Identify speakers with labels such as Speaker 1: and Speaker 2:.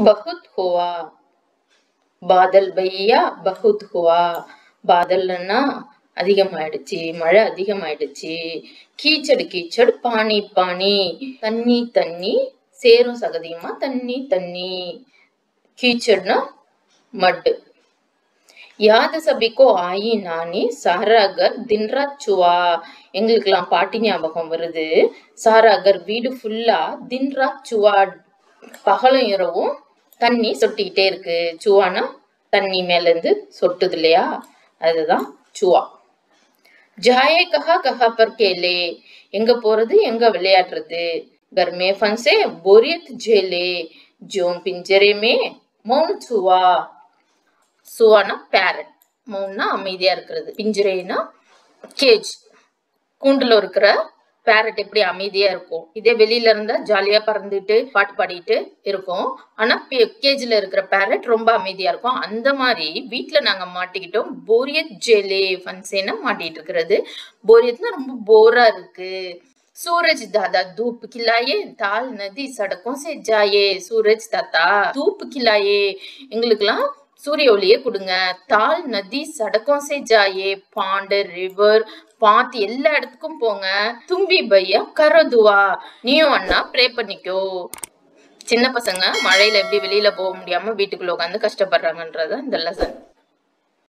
Speaker 1: बहुत हुआ பாதல் பையா பகுத் ஹுவா பாதல்னா அதிகமாயிடுச்சு மழை அதிகமாயிடுச்சு கீச்சடு கீச்சடு பானி பானி தண்ணி தண்ணி சேரும் சகதியுமா தண்ணி தண்ணி கீச்சடுனா மட்டு யாத சபிக்கோ ஆயி நானி சாராகர் தின்ராத் சுவா எங்களுக்கெல்லாம் பாட்டி ஞாபகம் வருது சாராகர் வீடு ஃபுல்லா தின்ராத் சுவா பகலும் இரவும் தண்ணி சொட்டிக்கிட்டே இருக்கு சுவானா தண்ணி மேல இருந்து சொட்டுது இல்லையா அதுதான் சுவா ஜாயே கஹா கஹா பர் கேலே எங்க போறது எங்க விளையாடுறது கர்மே ஃபன்சே போரியத் ஜேலே ஜோம் பிஞ்சரே மே மௌன் சுவா சுவானா பேரட் மௌன்னா அமைதியா இருக்கிறது பிஞ்சிரைனா கேஜ் கூண்டுல இருக்கிற பேரட் எப்படி அமைதியா இருக்கும் இதே வெளியில இருந்தா ஜாலியா பறந்துட்டு பாட்டு பாடிட்டு இருக்கும் ஆனா கேஜ்ல இருக்கிற பேரட் ரொம்ப அமைதியா இருக்கும் அந்த மாதிரி வீட்ல நாங்க மாட்டிக்கிட்டோம் போரியத் ஜெலே ஃபன்சேனா மாட்டிட்டு இருக்கிறது போரியத்னா ரொம்ப போரா இருக்கு सूरज दादा धूप खिलाए தால் நதி சடக்கும் से जाए சூரஜ் தாத்தா தூப் கிலாயே எங்களுக்கெல்லாம் சூரிய ஒளியே கொடுங்க தால் நதி சடக்கம் சே ஜாயே பாண்டு ரிவர் பாத்து எல்லா இடத்துக்கும் போங்க தும்பி பையா கரதுவா நீயும் அண்ணா ப்ரே பண்ணிக்கோ சின்ன பசங்க மழையில எப்படி வெளியில போக முடியாம வீட்டுக்குள்ள உட்காந்து கஷ்டப்படுறாங்கன்றத இந்த லெசன்